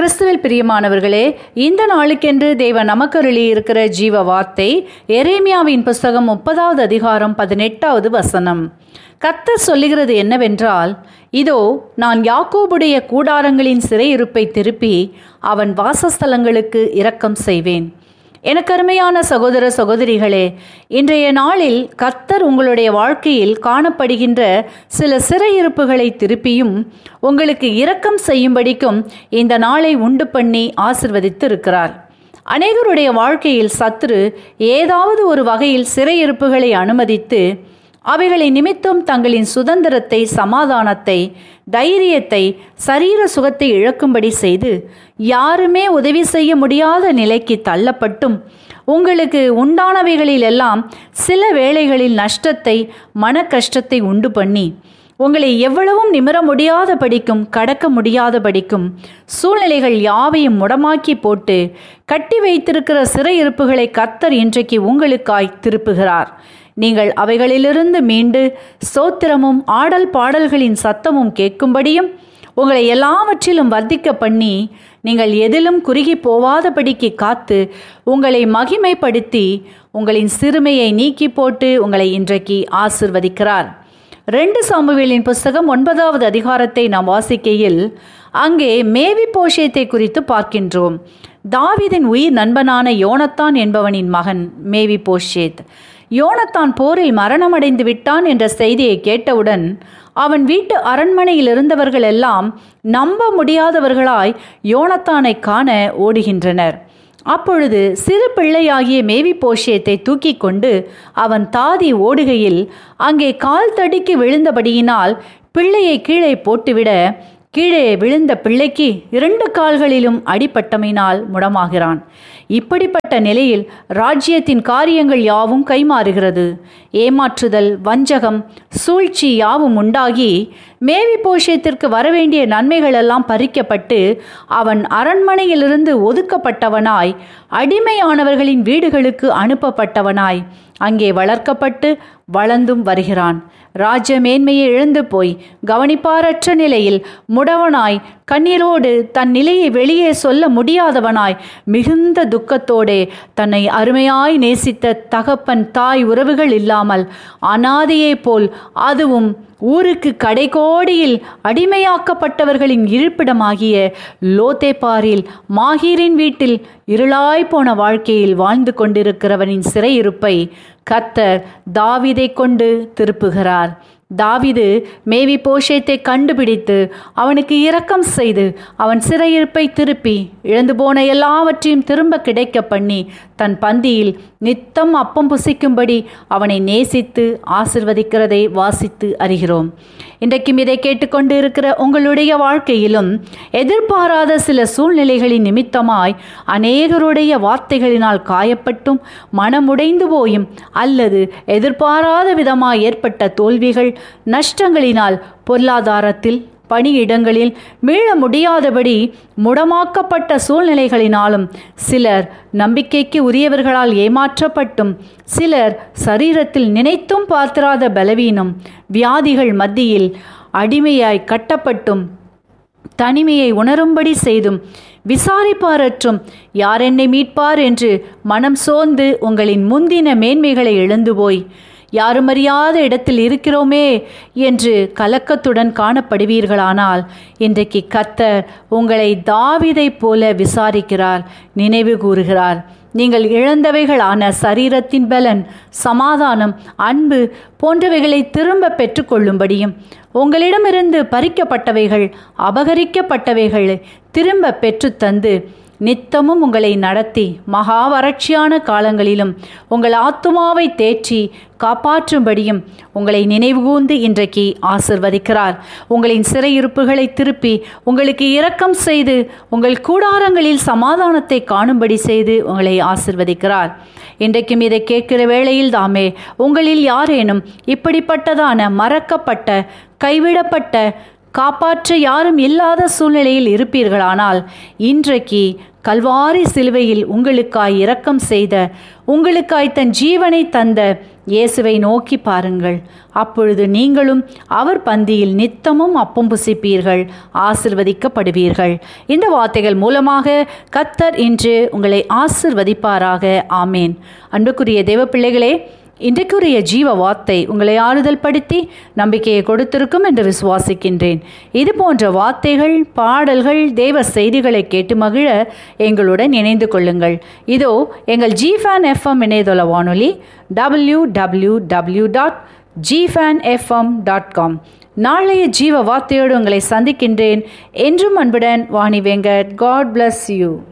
கிறிஸ்துவில் பிரியமானவர்களே இந்த நாளுக்கென்று தேவ நமக்கருளி இருக்கிற ஜீவ வார்த்தை எரேமியாவின் புஸ்தகம் முப்பதாவது அதிகாரம் பதினெட்டாவது வசனம் கர்த்தர் சொல்லுகிறது என்னவென்றால் இதோ நான் யாக்கோபுடைய கூடாரங்களின் சிறையிருப்பை திருப்பி அவன் வாசஸ்தலங்களுக்கு இரக்கம் செய்வேன் எனக்கு அருமையான சகோதர சகோதரிகளே இன்றைய நாளில் கர்த்தர் உங்களுடைய வாழ்க்கையில் காணப்படுகின்ற சில சிறையிருப்புகளை திருப்பியும் உங்களுக்கு இரக்கம் செய்யும்படிக்கும் இந்த நாளை உண்டு பண்ணி ஆசிர்வதித்து இருக்கிறார் அநேகருடைய வாழ்க்கையில் சத்துரு ஏதாவது ஒரு வகையில் சிறையிருப்புகளை அனுமதித்து அவைகளை நிமித்தம் தங்களின் சுதந்திரத்தை சமாதானத்தை தைரியத்தை சரீர சுகத்தை இழக்கும்படி செய்து யாருமே உதவி செய்ய முடியாத நிலைக்கு தள்ளப்பட்டும் உங்களுக்கு உண்டானவைகளில் எல்லாம் சில வேளைகளில் நஷ்டத்தை மன கஷ்டத்தை உண்டு பண்ணி உங்களை எவ்வளவும் நிமிர முடியாத படிக்கும் கடக்க முடியாத படிக்கும் சூழ்நிலைகள் யாவையும் முடமாக்கி போட்டு கட்டி வைத்திருக்கிற சிறையிருப்புகளை கர்த்தர் இன்றைக்கு உங்களுக்காய் திருப்புகிறார் நீங்கள் அவைகளிலிருந்து மீண்டு ஸ்தோத்திரமும் ஆடல் பாடல்களின் சத்தமும் கேட்கும்படியும் உங்களை எல்லாவற்றிலும் வர்த்திக்க பண்ணி நீங்கள் எதிலும் குறுகி போவாதபடிக்கு காத்து உங்களை மகிமைப்படுத்தி உங்களின் சிறுமையை நீக்கி போட்டு உங்களை இன்றைக்கு ஆசிர்வதிக்கிறார் ரெண்டு சாமுவேலின் புஸ்தகம் ஒன்பதாவது அதிகாரத்தை நாம் வாசிக்கையில் அங்கே மேவி போஷேத்தை குறித்து பார்க்கின்றோம் தாவிதின் உயிர் நண்பனான யோனத்தான் என்பவனின் மகன் மேவி போஷேத் யோனத்தான் போரில் மரணமடைந்து விட்டான் என்ற செய்தியை கேட்டவுடன் அவன் வீட்டு அரண்மனையில் இருந்தவர்கள் எல்லாம் நம்ப முடியாதவர்களாய் யோனத்தானை காண ஓடுகின்றனர் அப்பொழுது சிறு பிள்ளையாகிய மேவி போஷியத்தை தூக்கி கொண்டு அவன் தாதி ஓடுகையில் அங்கே கால் தடிக்கு விழுந்தபடியினால் பிள்ளையை கீழே போட்டுவிட கீழே விழுந்த பிள்ளைக்கு இரண்டு கால்களிலும் அடிப்பட்டமையினால் முடமாகிறான் இப்படிப்பட்ட நிலையில் ராஜ்யத்தின் காரியங்கள் யாவும் கைமாறுகிறது ஏமாற்றுதல் வஞ்சகம் சூழ்ச்சி யாவும் உண்டாகி மேவி போஷத்திற்கு வரவேண்டிய நன்மைகளெல்லாம் பறிக்கப்பட்டு அவன் அரண்மனையிலிருந்து ஒதுக்கப்பட்டவனாய் அடிமையானவர்களின் வீடுகளுக்கு அனுப்பப்பட்டவனாய் அங்கே வளர்க்கப்பட்டு வளர்ந்தும் வருகிறான் ராஜ மேன்மையை இழந்து போய் கவனிப்பாரற்ற நிலையில் முடவனாய் கண்ணீரோடு தன் நிலையை வெளியே சொல்ல முடியாதவனாய் மிகுந்த துக்கத்தோடே தன்னை அருமையாய் நேசித்த தகப்பன் தாய் உறவுகள் இல்லாமல் அனாதையைப் போல் அதுவும் ஊருக்கு கடைகோடியில் அடிமையாக்கப்பட்டவர்களின் இருப்பிடமாகிய லோத்தேப்பாரில் மாஹீரின் வீட்டில் இருளாய் போன வாழ்க்கையில் வாழ்ந்து கொண்டிருக்கிறவனின் சிறையிருப்பை கத்தர் தாவிதை கொண்டு திருப்புகிறார் தாவிது மேவி போஷேத்தை கண்டுபிடித்து அவனுக்கு இரக்கம் செய்து அவன் சிறையிருப்பை திருப்பி இழந்து போன எல்லாவற்றையும் திரும்ப கிடைக்க பண்ணி தன் பந்தியில் நித்தம் அப்பம் புசிக்கும்படி அவனை நேசித்து ஆசிர்வதிக்கிறதை வாசித்து அறிகிறோம் இன்றைக்கும் இதை கேட்டுக்கொண்டு இருக்கிற உங்களுடைய வாழ்க்கையிலும் எதிர்பாராத சில சூழ்நிலைகளின் நிமித்தமாய் அநேகருடைய வார்த்தைகளினால் காயப்பட்டும் மனமுடைந்து போயும் அல்லது எதிர்பாராத விதமாய் ஏற்பட்ட தோல்விகள் நஷ்டங்களினால் பொருளாதாரத்தில் பணியிடங்களில் மீள முடியாதபடி முடமாக்கப்பட்ட சூழ்நிலைகளினாலும் சிலர் நம்பிக்கைக்கு உரியவர்களால் ஏமாற்றப்பட்டும் சிலர் சரீரத்தில் நினைத்தும் பார்த்திராத பலவீனம் வியாதிகள் மத்தியில் அடிமையாய் கட்டப்பட்டும் தனிமையை உணரும்படி செய்தும் விசாரிப்பாரற்றும் யார் என்னை மீட்பார் என்று மனம் சோர்ந்து உங்களின் முந்தின மேன்மைகளை எழுந்து போய் யாரும் அறியாத இடத்தில் இருக்கிறோமே என்று கலக்கத்துடன் காணப்படுவீர்களானால் இன்றைக்கு கத்தர் உங்களை தாவிதைப் போல விசாரிக்கிறார் நினைவு கூறுகிறார் நீங்கள் இழந்தவைகளான சரீரத்தின் பலன் சமாதானம் அன்பு போன்றவைகளை திரும்ப பெற்றுக்கொள்ளும்படியும் உங்களிடமிருந்து பறிக்கப்பட்டவைகள் அபகரிக்கப்பட்டவைகள் திரும்ப பெற்றுத்தந்து நித்தமும் உங்களை நடத்தி மகா வறட்சியான காலங்களிலும் உங்கள் ஆத்துமாவை தேற்றி காப்பாற்றும்படியும் உங்களை நினைவுகூர்ந்து இன்றைக்கு ஆசிர்வதிக்கிறார் உங்களின் சிறையிருப்புகளை திருப்பி உங்களுக்கு இரக்கம் செய்து உங்கள் கூடாரங்களில் சமாதானத்தை காணும்படி செய்து உங்களை ஆசிர்வதிக்கிறார் இன்றைக்கும் இதை கேட்கிற வேளையில் தாமே உங்களில் யாரேனும் இப்படிப்பட்டதான மறக்கப்பட்ட கைவிடப்பட்ட காப்பாற்ற யாரும் இல்லாத சூழ்நிலையில் இருப்பீர்களானால் இன்றைக்கு கல்வாரி சிலுவையில் உங்களுக்காய் இரக்கம் செய்த உங்களுக்காய் தன் ஜீவனை தந்த இயேசுவை நோக்கி பாருங்கள் அப்பொழுது நீங்களும் அவர் பந்தியில் நித்தமும் அப்பம் புசிப்பீர்கள் ஆசிர்வதிக்கப்படுவீர்கள் இந்த வார்த்தைகள் மூலமாக கத்தர் இன்று உங்களை ஆசிர்வதிப்பாராக ஆமேன் அன்புக்குரிய தேவ பிள்ளைகளே இன்றைக்குரிய ஜீவ வார்த்தை உங்களை ஆறுதல் படுத்தி நம்பிக்கையை கொடுத்திருக்கும் என்று விசுவாசிக்கின்றேன் இது போன்ற வார்த்தைகள் பாடல்கள் தேவ செய்திகளை கேட்டு மகிழ எங்களுடன் இணைந்து கொள்ளுங்கள் இதோ எங்கள் ஜிஃபேன் எஃப்எம் இணையதள வானொலி டபிள்யூ டபிள்யூ டபிள்யூ டாட் ஜிஃபேன் எஃப்எம் டாட் காம் நாளைய ஜீவ வார்த்தையோடு உங்களை சந்திக்கின்றேன் என்றும் அன்புடன் Vani Venkat God bless you